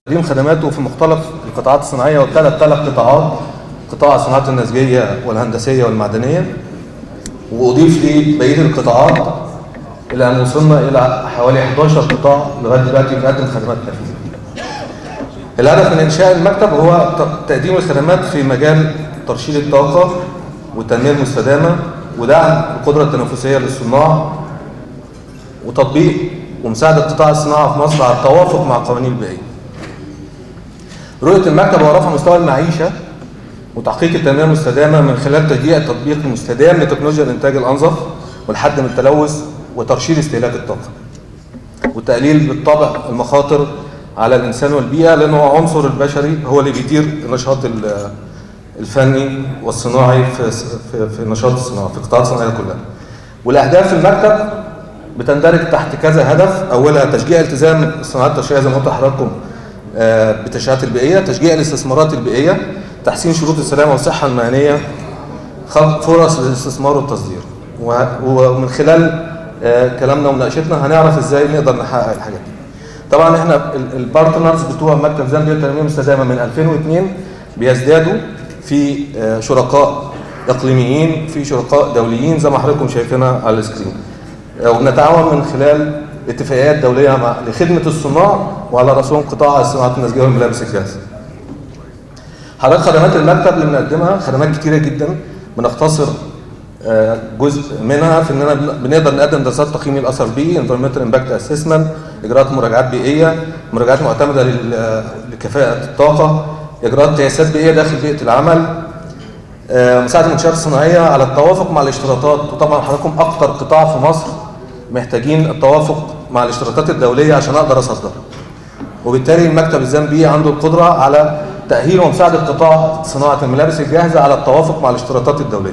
تقديم خدماته في مختلف القطاعات الصناعيه وابتدى بثلاث قطاعات قطاع الصناعات النسيجيه والهندسيه والمعدنيه واضيف لي بقيه القطاعات الى ان وصلنا الى حوالي 11 قطاع لغايه دلوقتي بنقدم خدمات فيه. الهدف من انشاء المكتب هو تقديم الخدمات في مجال ترشيد الطاقه والتنميه المستدامه ودعم القدره التنافسيه للصناع وتطبيق ومساعده قطاع الصناعه في مصر على التوافق مع القوانين البيئيه. رؤيه المكتب هو رفع مستوى المعيشه وتحقيق التنميه المستدامه من خلال تشجيع التطبيق المستدام لتكنولوجيا الانتاج الانظف والحد من التلوث وترشيد استهلاك الطاقه. والتقليل بالطبع المخاطر على الانسان والبيئه لانه هو عنصر البشري هو اللي بيدير النشاط الفني والصناعي في في في نشاط الصناعه في القطاعات الصناعيه كلها. والاهداف المكتب بتندرج تحت كذا هدف اولها تشجيع التزام الصناعات الترشيحيه زي ما قلت لحضراتكم بالتشريعات البيئيه، تشجيع الاستثمارات البيئيه، تحسين شروط السلامه والصحه المهنيه، خلق فرص للاستثمار والتصدير. ومن خلال كلامنا ومناقشتنا هنعرف ازاي نقدر نحقق الحاجات دي. طبعا احنا البارتنرز بتوع مكتب زامبيا للتنميه المستدامه من 2002 بيزدادوا في شركاء اقليميين في شركاء دوليين زي ما حضراتكم شايفينها على السكرين. وبنتعاون من خلال اتفاقيات دوليه مع لخدمه الصناع وعلى راسهم قطاع الصناعات النسيجيه والملابس الجاهزه. حضرتك خدمات المكتب اللي بنقدمها خدمات كتيره جدا بنختصر جزء منها في اننا بنقدر نقدم دراسات تقييم الاثر البيئي انفيرمنتال امباكت اسسمنت اجراءات مراجعات بيئيه مراجعات معتمده لكفاءه الطاقه اجراءات قياسات بيئيه داخل بيئه العمل مساعده المنشات الصناعيه على التوافق مع الاشتراطات وطبعا حضراتكم اكثر قطاع في مصر محتاجين التوافق مع الاشتراطات الدوليه عشان اقدر اصدر وبالتالي المكتب الزامبي عنده القدره على تاهيل ومساعده قطاع صناعه الملابس الجاهزه على التوافق مع الاشتراطات الدوليه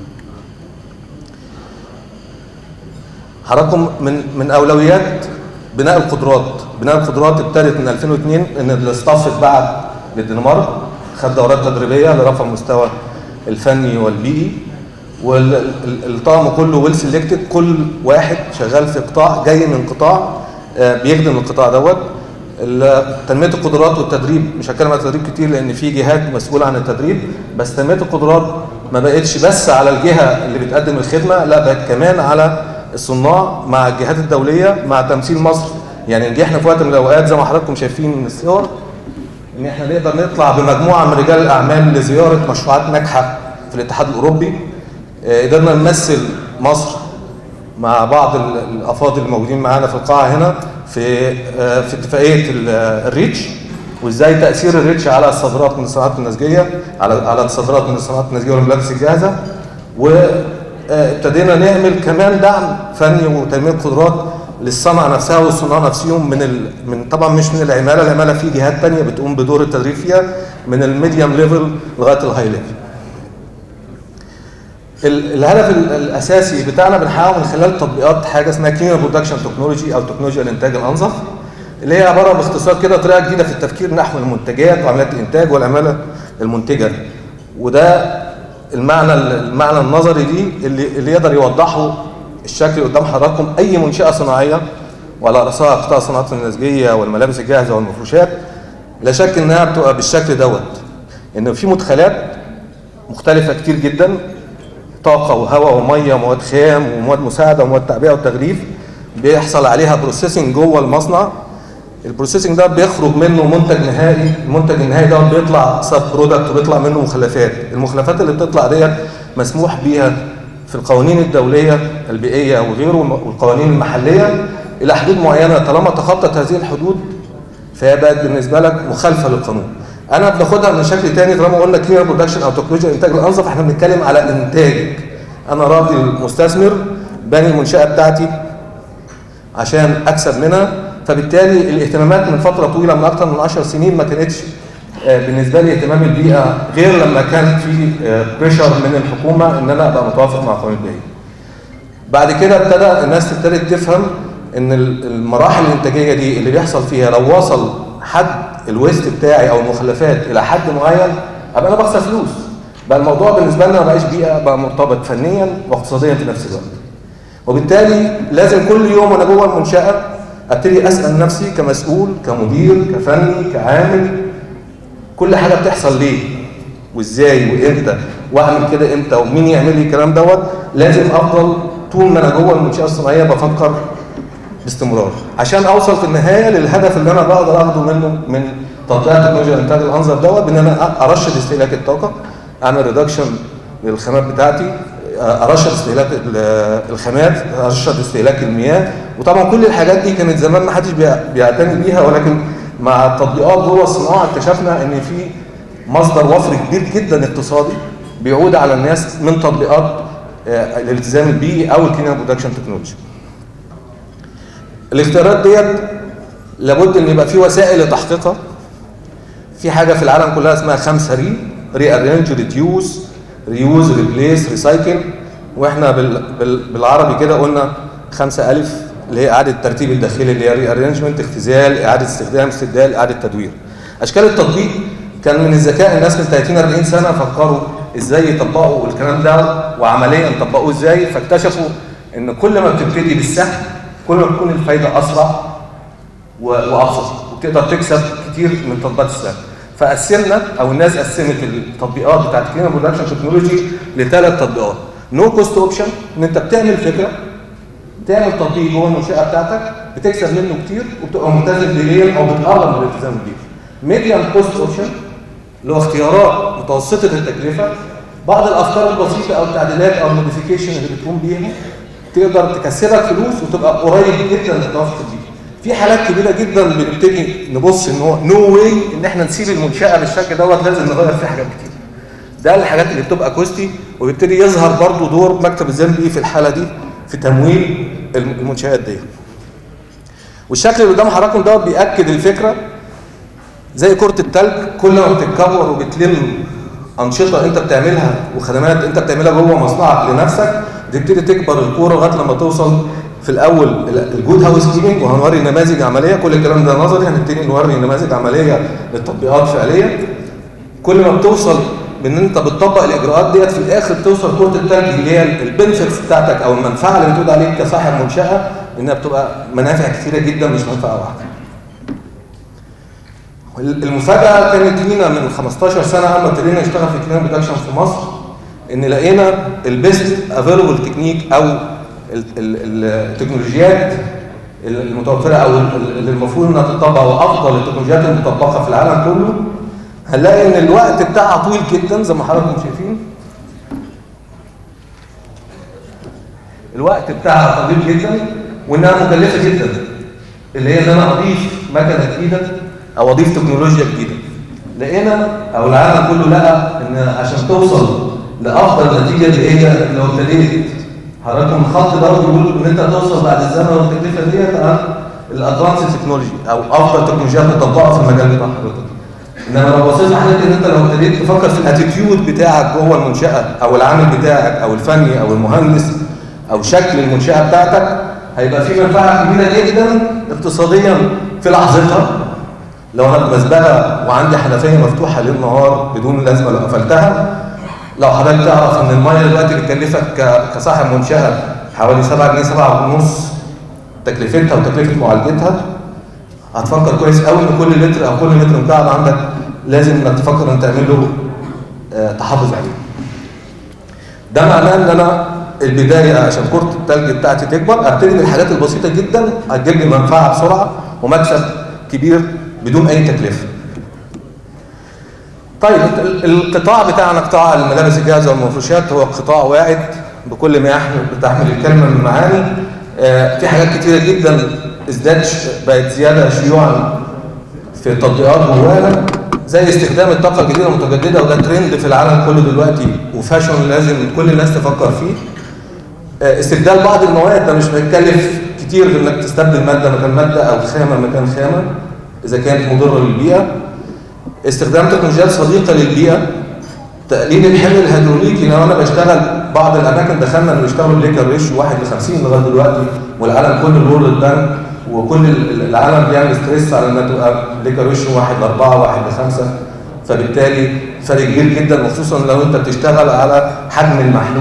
حضراتكم من من اولويات بناء القدرات بناء القدرات ابتدت من 2002 ان الاستاف اتبعت للدنمارك خد دورات تدريبيه لرفع المستوى الفني والبيئي والطقم كله ويل سيلكتد كل واحد شغال في قطاع جاي من قطاع بيخدم القطاع دوت تنميه القدرات والتدريب مش هتكلم عن التدريب كتير لان في جهات مسؤوله عن التدريب بس تنميه القدرات ما بقتش بس على الجهه اللي بتقدم الخدمه لا بقت كمان على الصناع مع الجهات الدوليه مع تمثيل مصر يعني نجحنا في وقت من الاوقات زي ما حضراتكم شايفين من الصور ان احنا نقدر نطلع بمجموعه من رجال الاعمال لزياره مشروعات ناجحه في الاتحاد الاوروبي قدرنا نمثل مصر مع بعض الافاضل الموجودين معانا في القاعه هنا في في اتفاقيه الريتش وازاي تاثير الريتش على الصادرات من الصناعات النسيجيه على على الصادرات من الصناعات النسيجيه والملابس الجاهزه وابتدينا نعمل كمان دعم فني وتنميه قدرات للصنعه نفسها والصناع نفسهم من ال... من طبعا مش من العماله العماله في جهات ثانيه بتقوم بدور التدريب فيها من الميديوم ليفل لغايه الهاي ليفل. الهدف الاساسي بتاعنا بنحققه من خلال تطبيقات حاجه اسمها كلين برودكشن تكنولوجي او تكنولوجيا الانتاج الانظف اللي هي عباره باختصار كده طريقه جديده في التفكير نحو المنتجات وعمليات الانتاج والعماله المنتجه وده المعنى المعنى النظري دي اللي اللي يقدر يوضحه الشكل قدام حضراتكم اي منشاه صناعيه وعلى راسها قطاع الصناعات النسيجيه والملابس الجاهزه والمفروشات لا شك انها بتبقى بالشكل دوت ان في مدخلات مختلفه كتير جدا طاقه وهواء وميه ومواد خام ومواد مساعده ومواد تعبئه وتغليف بيحصل عليها بروسيسنج جوه المصنع البروسيسنج ده بيخرج منه منتج نهائي المنتج النهائي ده بيطلع سب برودكت وبيطلع منه مخلفات المخلفات اللي بتطلع ديت مسموح بيها في القوانين الدوليه البيئيه وغيره والقوانين المحليه الى حدود معينه طالما تخطت هذه الحدود فهي بقت بالنسبه لك مخالفه للقانون انا بناخدها من شكل تاني طالما قلنا كلير برودكشن او تكنولوجيا الانتاج الانظف احنا بنتكلم على انتاج انا راجل مستثمر باني المنشاه بتاعتي عشان اكسب منها فبالتالي الاهتمامات من فتره طويله من اكثر من 10 سنين ما كانتش بالنسبه لي اهتمام البيئه غير لما كان في بريشر من الحكومه ان انا ابقى متوافق مع قانون البيئه. بعد كده ابتدى الناس ابتدت تفهم ان المراحل الانتاجيه دي اللي بيحصل فيها لو وصل حد الويست بتاعي او المخلفات الى حد معين ابقى انا بخسر فلوس. بقى الموضوع بالنسبه لنا ما بقاش بيئه بقى مرتبط فنيا واقتصاديا في نفس الوقت. وبالتالي لازم كل يوم وانا جوه المنشاه ابتدي اسال نفسي كمسؤول كمدير كفني كعامل كل حاجه بتحصل ليه وازاي وامتى واعمل كده امتى ومين يعمل لي الكلام دوت لازم افضل طول ما انا جوه المنشاه الصناعيه بفكر باستمرار عشان اوصل في النهايه للهدف اللي انا بقدر اخده منه من تطبيق تكنولوجيا انتاج الانظر دوت بان انا ارشد استهلاك الطاقه اعمل ريدكشن للخامات بتاعتي ارشد استهلاك الخامات ارشد استهلاك المياه وطبعا كل الحاجات دي كانت زمان ما حدش بيعتني بيها ولكن مع التطبيقات جوه الصناعه اكتشفنا ان في مصدر وفر كبير جدا اقتصادي بيعود على الناس من تطبيقات الالتزام البيئي او الكلين برودكشن تكنولوجي. الاختيارات ديت لابد ان يبقى في وسائل لتحقيقها في حاجه في العالم كلها اسمها خمسه ري ري ارينج ريديوز ريوز ريبليس ريسايكل واحنا بال بال بالعربي كده قلنا خمسه الف اللي هي اعاده الترتيب الداخلي اللي هي ري ارينجمنت اختزال اعاده استخدام استبدال اعاده تدوير اشكال التطبيق كان من الذكاء الناس من 30 40 سنه فكروا ازاي يطبقوا الكلام ده وعمليا طبقوه ازاي فاكتشفوا ان كل ما بتبتدي بالسهل كل ما تكون الفايده اسرع وابسط وتقدر تكسب كتير من تطبيقات السهل فقسمنا او الناس قسمت التطبيقات بتاعت كلينا برودكشن تكنولوجي لثلاث تطبيقات نو كوست اوبشن ان انت بتعمل فكره تعمل تطبيق جوه المنشاه بتاعتك بتكسب منه كتير وبتبقى ملتزم بليل او بتقرب من الالتزام بيه ميديم كوست اوبشن اللي هو اختيارات متوسطه التكلفه بعض الافكار البسيطه او التعديلات او الموديفيكيشن اللي بتقوم بيها تقدر تكسبك فلوس وتبقى قريب جدا للتوافق بيه في حالات كبيره جدا بنبتدي نبص ان هو نو واي ان احنا نسيب المنشاه بالشكل دوت لازم نغير فيها حاجات كتير ده الحاجات اللي بتبقى كوستي وبيبتدي يظهر برضو دور مكتب الذنبي في الحاله دي في تمويل المنشات دي والشكل اللي قدام حضراتكم دوت بياكد الفكره زي كره التلج كل ما بتتكور وبتلم انشطه انت بتعملها وخدمات انت بتعملها جوه مصنعك لنفسك بتبتدي تكبر الكوره لغايه لما توصل في الاول الجود هاوس كيبنج وهنوري نماذج عمليه كل الكلام ده نظري هنبتدي نوري نماذج عمليه للتطبيقات فعليه كل ما بتوصل بان انت بتطبق الاجراءات ديت في الاخر توصل كره التلج اللي هي البنفيتس بتاعتك او المنفعه اللي بتقول عليك كصاحب منشاه انها بتبقى منافع كثيره جدا مش منفعه واحده. المفاجاه كانت لينا من 15 سنه اول ما ابتدينا نشتغل في كلين برودكشن في مصر ان لقينا البيست افيلبل تكنيك او التكنولوجيات المتوفره او اللي المفروض انها تطبق وافضل التكنولوجيات المطبقه في العالم كله هنلاقي ان الوقت بتاعها طويل جدا زي ما حضراتكم شايفين الوقت بتاعها طويل جدا وانها مكلفه جدا اللي هي ان انا اضيف مكنه جديده او اضيف تكنولوجيا جديده لقينا او العالم كله لقى ان عشان توصل لافضل نتيجه اللي هي لو ابتديت حضراتكم الخط ده بيقول ان انت توصل بعد الزمن والتكلفه ديت عن الادفانس تكنولوجي او افضل تكنولوجيات مطبقه في المجال بتاع حضرتك انما لو بصيت لحضرتك ان انت لو ابتديت تفكر في الاتيتيود بتاعك جوه المنشاه او العامل بتاعك او الفني او المهندس او شكل المنشاه بتاعتك هيبقى في منفعه كبيره جدا اقتصاديا في لحظتها لو انا بمزبله وعندي حنفيه مفتوحه ليل نهار بدون لازمه لو قفلتها لو حضرتك تعرف ان الميه دلوقتي بتكلفك كصاحب منشاه حوالي 7 جنيه 7 ونص تكلفتها وتكلفه معالجتها هتفكر كويس قوي ان كل لتر او كل متر مكعب عندك لازم انك تفكر ان تعمل له آه تحافظ عليه. ده معناه ان انا البدايه عشان كره التلج بتاعتي تكبر ابتدي من الحاجات البسيطه جدا هتجيب لي منفعه بسرعه ومكسب كبير بدون اي تكلفه. طيب القطاع بتاعنا قطاع الملابس الجاهزه والمفروشات هو قطاع واعد بكل ما يحمل بتحمل الكلمه من معاني آه في حاجات كتيره جدا ازداد بقت زياده شيوعا في التطبيقات جوانا زي استخدام الطاقه الجديده المتجدده وده ترند في العالم كله دلوقتي وفاشن لازم كل الناس تفكر فيه آه استبدال بعض المواد ده مش بيتكلف كتير في انك تستبدل ماده مكان ماده او خامه مكان خامه اذا كانت مضره للبيئه استخدام تكنولوجيات صديقه للبيئه تقليل الحمل الهيدروليكي لو انا بشتغل بعض الاماكن دخلنا اللي بيشتغلوا الليكر ريشيو 1 ل 50 لغايه دلوقتي والعالم كله الورلد بانك وكل العالم بيعمل ستريس على انها تبقى ليكر ريشيو 1 ل 4 1 ل 5 فبالتالي فرق كبير جدا وخصوصا لو انت بتشتغل على حجم المحلول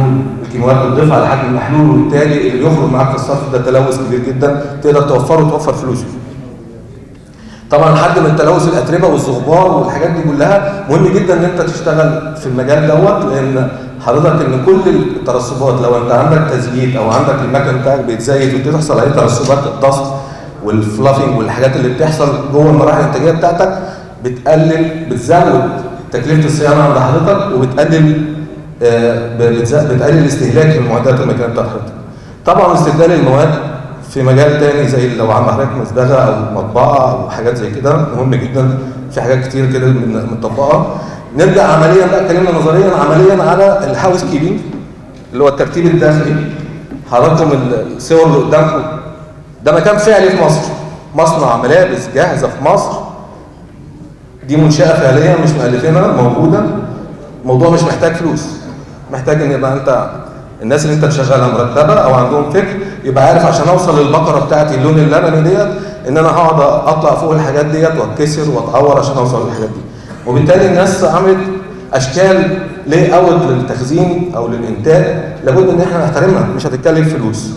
الكيماويات بتضيف على حجم المحلول وبالتالي اللي يخرج معاك في الصرف ده تلوث كبير جدا تقدر توفره وتوفر فلوسه طبعا حد من تلوث الاتربه والزغبار والحاجات دي كلها مهم جدا ان انت تشتغل في المجال دوت لان حضرتك ان كل الترسبات لو انت عندك تزييت او عندك المكن بتاعك بيتزيت وبتحصل عليه ترسبات الضغط والفلافنج والحاجات اللي بتحصل جوه المراحل الانتاجيه بتاعتك بتقلل بتزود تكلفه الصيانه عند حضرتك وبتقلل آه بتقلل استهلاك المعدات المكنيه بتاعت حضرتك. طبعا استبدال المواد في مجال تاني زي لو عم حضرتك مزبغه او مطبعه او حاجات زي كده مهم جدا في حاجات كتير كده مطبقه نرجع عمليا بقى اتكلمنا نظريا عمليا على الهاوس كيبنج اللي هو الترتيب الداخلي حضراتكم الصور اللي قدامكم ده مكان فعلي في مصر مصنع ملابس جاهزه في مصر دي منشاه فعليا مش مؤلفينها موجوده الموضوع مش محتاج فلوس محتاج ان يبقى انت الناس اللي انت مشغلها مرتبه او عندهم فكر يبقى عارف عشان اوصل للبقره بتاعتي اللون اللبني ديت ان انا هقعد اطلع فوق الحاجات ديت واتكسر واتعور عشان اوصل للحاجات دي وبالتالي الناس عملت اشكال ليه اوت للتخزين او للانتاج لابد ان احنا نحترمها مش هتتكلف فلوس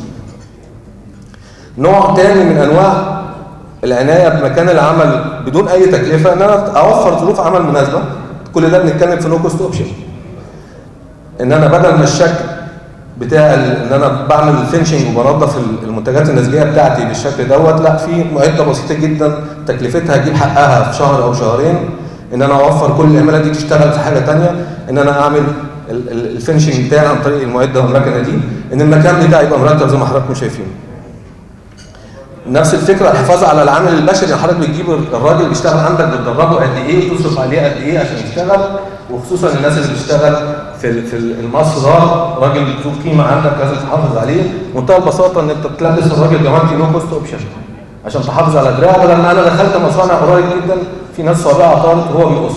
نوع تاني من انواع العنايه بمكان العمل بدون اي تكلفه ان انا اوفر ظروف عمل مناسبه كل ده بنتكلم في نو كوست اوبشن ان انا بدل ما الشكل بتاع ان انا بعمل فينشنج وبنظف المنتجات النسيجيه بتاعتي بالشكل دوت لا في معده بسيطه جدا تكلفتها تجيب حقها في شهر او شهرين ان انا اوفر كل العماله دي تشتغل في حاجه ثانيه ان انا اعمل الفينشنج بتاعي عن طريق المعده والمكنه دي ان المكان بتاعي يبقى مرتب زي ما حضراتكم شايفين نفس الفكره الحفاظ على العامل البشري يعني حضرتك بتجيب الراجل بيشتغل عندك بتدربه قد ايه وتصرف عليه قد ايه عشان يشتغل وخصوصا الناس اللي بتشتغل في في المصدر راجل ذو قيمه عندك لازم تحافظ عليه بمنتهى البساطه ان انت تلبس الراجل جوانتي نو كوست اوبشن عشان تحافظ على دراعه بدل ما انا دخلت مصانع قريب جدا في ناس صابعه طارت وهو بيقص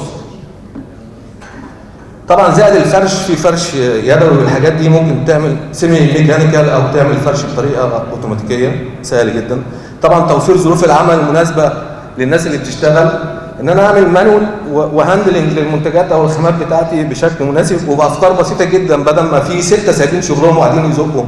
طبعا زائد الفرش في فرش يدوي والحاجات دي ممكن تعمل سيمي ميكانيكال او تعمل فرش بطريقه اوتوماتيكيه سهل جدا طبعا توفير ظروف العمل المناسبه للناس اللي بتشتغل ان انا اعمل مانوال وهاندلنج للمنتجات او الخامات بتاعتي بشكل مناسب وبافكار بسيطه جدا بدل ما في سته سايبين شغلهم وقاعدين يزقوا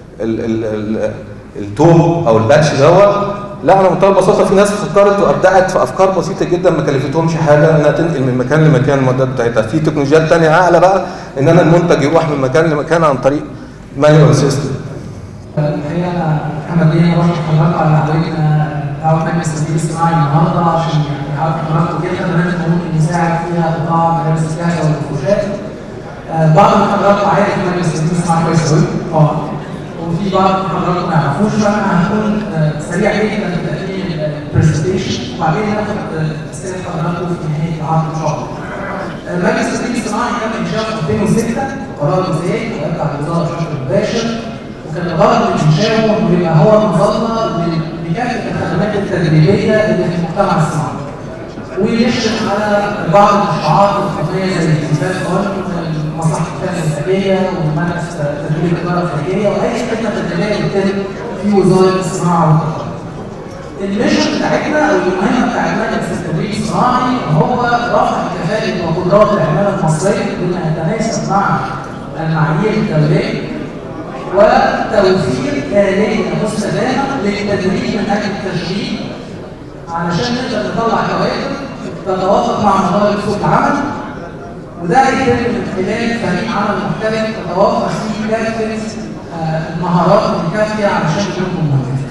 التوب او الباتش دوت لا انا بمنتهى البساطه في ناس فكرت وابدعت في افكار بسيطه جدا ما كلفتهمش حاجه انها تنقل من مكان لمكان المعدات بتاعتها في تكنولوجيات ثانيه اعلى بقى ان انا المنتج يروح من مكان لمكان عن طريق مانوال سيستم الحقيقه انا محمد بيه بشكر حضرتك على حضرتنا دعوه مجلس التسجيل الصناعي النهارده عشان يعرف حضراتكم كيف الخدمات اللي ممكن يساعد فيها قطاع ملابس الجاهزه والمفروشات. بعض من حضراتكم عارف مجلس التسجيل الصناعي كويس قوي اه وفي بعض من حضراتكم ما يعرفوش فانا هكون سريع جدا في تقديم البرزنتيشن وبعدين ناخد اسئله حضراتكم في نهايه العرض ان شاء الله. مجلس التسجيل الصناعي تم انشاؤه في 2006 قرار وزاري ويبقى على الوزاره بشكل مباشر وكان الغرض من انشائه انه يبقى هو مظله لكافه الخدمات التدريبيه اللي في المجتمع الصناعي. ويشرف على بعض المشروعات الخدميه زي الانتاج مصلحه الخدمه الانتاجيه ومنافس تدريب الاداره الخارجيه واي خدمه تدريبيه بتتم في وزاره الصناعه والتجاره. الميشن بتاعتنا او المهمه بتاعت مجلس التدريب الصناعي هو رفع كفاءه وقدرات العماله المصريه بما يتناسب مع المعايير الدوليه وتوفير آلية مستدامة للتدريب من أجل التشغيل علشان نقدر نطلع كوادر تتوافق مع مطالب سوق العمل وده هيتم من خلال فريق عمل محترف تتوفر فيه كافة المهارات الكافية علشان يكون موظف.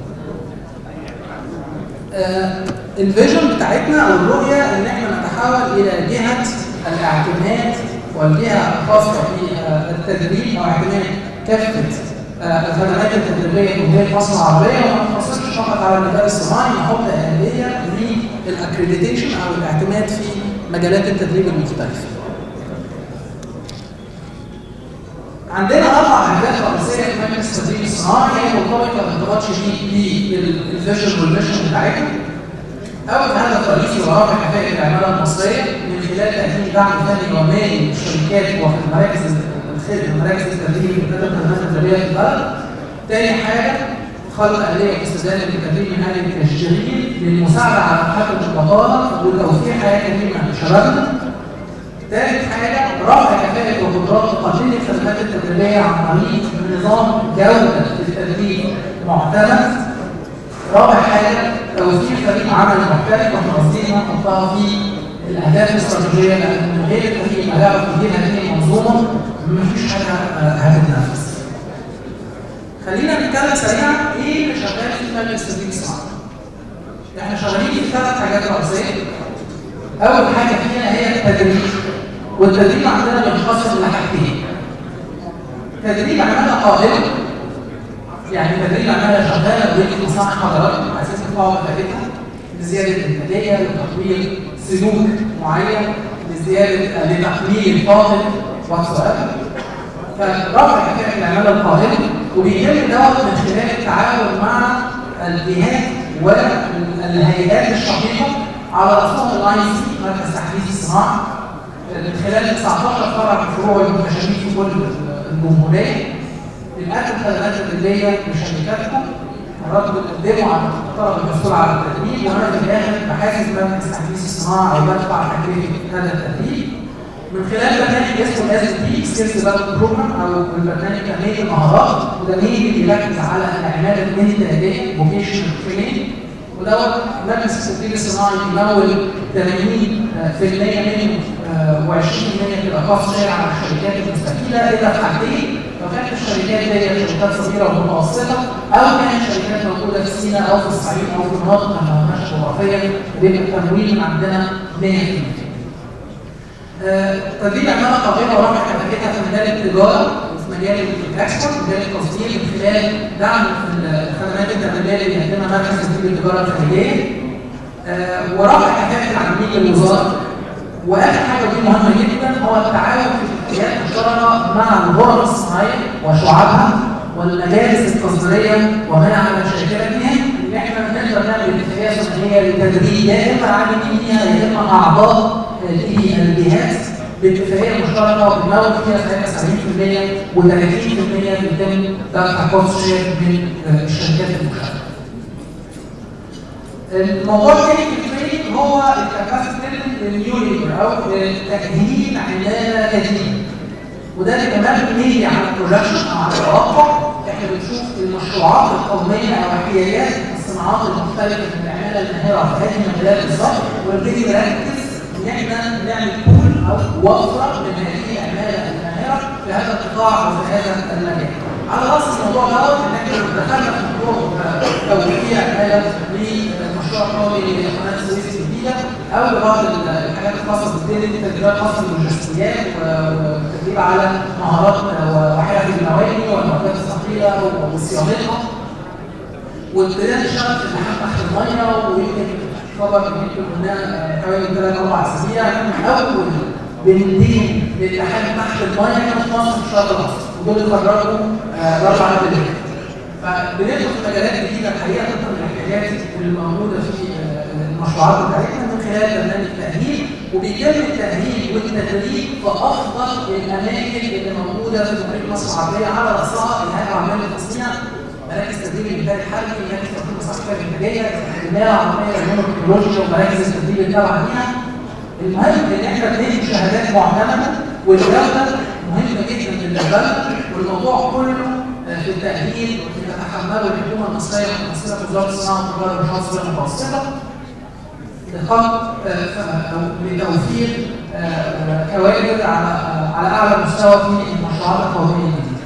الفيجن بتاعتنا او الرؤيه ان احنا نتحول الى جهه الاعتماد والجهه الخاصه بالتدريب او اعتماد كافه الخدمات التدريبيه الجمهوريه في مصر العربيه وما نقتصرش فقط على الذكاء الصناعي نحط اليه للاكريديتيشن او الاعتماد في مجالات التدريب المختلفه. عندنا اربع اهداف رئيسيه في مجلس التدريب الصناعي هي مرتبطه ارتباط شديد بالفيجن والميشن بتاعتنا. اول هدف رئيسي هو رفع كفاءه العماله المصريه من خلال تقديم دعم فني ومالي للشركات وفي المراكز الخدمه مراكز التدريب اللي بتقدم خدمات تدريبيه في البلد. تاني حاجه خلق آلية استدامة للتدريب المهني التشجيعي للمساعدة على محاكمة البطالة وتوفير حياة كريمة لشبابنا. ثالث حاجه رفع كفاءه وقدرات تقديم الخدمات التدريبيه عن طريق نظام جوده التدريب معتمد رابع حاجه توفير فريق عمل محترف وتنظيمها نحطها في الاهداف الاستراتيجيه لان من غير الفريق ما يعرف يدير هذه المنظومه مفيش حاجه هتتنفذ. خلينا نتكلم سريعا ايه اللي شغال في مجلس التدريب الصناعي. احنا شغالين في ثلاث حاجات رئيسيه. اول حاجه فيها هي التدريب. والتدريب عندنا بينقسم لحاجتين. تدريب عماله قائمه يعني تدريب عماله شغاله ودي مصانع حضارات على اساس تطور كفاءتها لزياده الانتاجيه لتطوير سلوك معين لزياده لتقليل الفاقد واتساب فرفع كفاءه العماله القائمه وبيتم دوت من خلال التعاون مع الجهات والهيئات الشقيقه على راسهم الاي سي مركز تحديث الصناعه من خلال 19 فرع من فروع المنتشرين في كل الجمهوريه بنقدم خدمات تدريبيه لشركاتكم حضراتكم بتقدموا على الطلب المسؤول على التدريب وانا في الاخر بحاسب مركز تحديث الصناعه او بدفع تكلفه هذا التدريب من خلال برنامج اسمه الاس بي سكيلز ديفلوبمنت بروجرام او البرنامج تنميه المهارات وده مين بيركز على الاعمال الانتاجيه فوكيشنال تريننج ودوت مركز التدريب الصناعي بيمول 80% منه و20% تبقى خاص شائع على الشركات المستفيده الا في حاجتين لو كانت الشركات دي شركات صغيره ومتوسطه او كانت شركات موجوده في سيناء او في الصعيد او في مناطق ما لهاش جغرافيا بيبقى التمويل عندنا 100%. تدريب عماله قائمه ورفع كفاءتها في مجال التجاره وفي مجال الاكسبورت مجال التصدير من خلال دعم الخدمات التدريبيه اللي بيقدمها مركز تدريب التجاره الخارجيه ورفع كفاءه العاملين للوزاره واخر حاجه ودي مهمه جدا هو التعاون في اتفاقيات مشتركه مع الغرف الصناعيه وشعابها والمجالس التصديريه وما على شركاتها ان احنا نقدر نعمل اتفاقيه صناعيه لتدريب يا اما عاملين فيها يا اما اعضاء للجهات باتفاقيه مشتركه وبنمول فيها ساعتها 70% و30% بيتم دفع كوست شير من الشركات المشاركه. الموضوع الثاني في التريننج هو الكاباسيتي للنيو ليبر او تاهيل عماله جديده وده اللي كمان بنيجي على البروجكشن او على التوقع احنا بنشوف المشروعات القوميه او احتياجات الصناعات المختلفه من العماله الماهره في هذه المجالات بالظبط ونبتدي نركز ان احنا نعمل بول او وفره من هذه العماله الماهره في هذا القطاع او في هذا المجال. على راس الموضوع دوت ان احنا دخلنا في موضوع توفير عماله لمشروع قومي لقناه السويس الجديده او لبعض الحاجات الخاصه بالتدريب التدريبات الخاصه باللوجستيات والتدريب على مهارات وحرف المواني والمعدات الثقيله وصيانتها وابتدينا نشتغل في اللحام تحت الميه ويمكن خبر يمكن قلنا حوالي ثلاث اربع اسابيع اول بنتين للحام تحت الميه كانوا في مصر في الشرق الاوسط ودول اتخرجوا باربع سنين فبندخل في مجالات جديده الحقيقه تطبق الاحتياجات اللي موجوده في المشروعات بتاعتنا من خلال برنامج التاهيل وبيتم التاهيل والتدريب في افضل الاماكن اللي موجوده في جمهوريه مصر العربيه على راسها الهيئه العامه للتصنيع مراكز تدريب الانتاج الحربي مراكز تدريب مصانع الانتاجيه الاكاديميه العربيه للعلوم والتكنولوجيا ومراكز التدريب التابعه ليها المهم ان احنا بندي شهادات معتمده والجوده مهمه جدا للبلد والموضوع كله في التاهيل تتحمله الحكومه المصريه المتمثله في وزاره الصناعه والتجاره والمشروعات الصغيره المتوسطه لخلق لتوفير كوادر على على اعلى مستوى في المشروعات القوميه الجديده.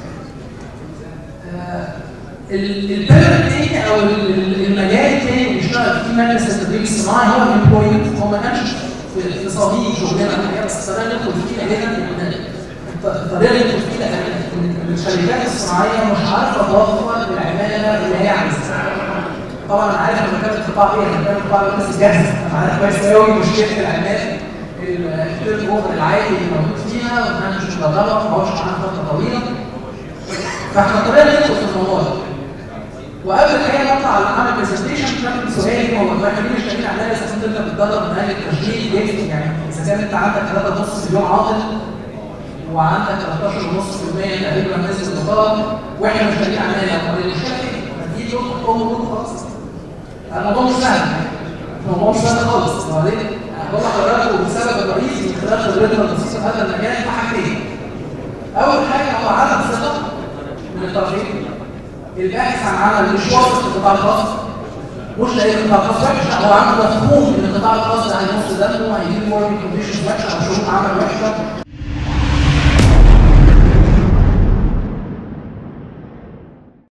البلد الثاني او المجال الثاني اللي اشتغل فيه مركز التدريب الصناعي هو الامبلويمنت هو ما كانش في صميم شغلنا الحقيقه بس الطريقه اللي ندخل فيها هنا الطريقه اللي ندخل فيها ان الشركات الصناعيه مش عارفه توفر العماله اللي هي عايزاها. طبعا انا عارف انا كان القطاع ايه انا كان القطاع بس جاهز انا عارف كويس قوي مشكله العمال التيرن اوفر العالي اللي موجود فيها وانها مش مدربه ما هوش معاها فتره طويله فاحنا الطريقه اللي ندخل في الموضوع ده وقبل الحقيقه نطلع على عمل برزنتيشن كان سؤال هو ما خلينا شغالين عمال اساسا انت بتتدرب من اهل التشغيل يكفي يعني اذا كان انت عندك 3.5 مليون عاطل وعندك 13.5% تقريبا نسبه البطاله واحنا مش شغالين عمال طب المشكله ايه؟ ما تيجي يوم تقوم خلاص الموضوع مش سهل الموضوع مش سهل خالص وبعدين بقول لحضراتكم السبب الرئيسي من خلال خبرتنا البسيطه في هذا المجال في حاجتين. اول حاجه هو عدم ثقه من الطرفين. الباحث عن عمل مش واثق في القطاع الخاص مش لاقي القطاع الخاص وحش لا هو عنده مفهوم ان القطاع الخاص ده هيبص دمه وهيجيب ورك كونديشنز وحشه او شروط عمل وحشه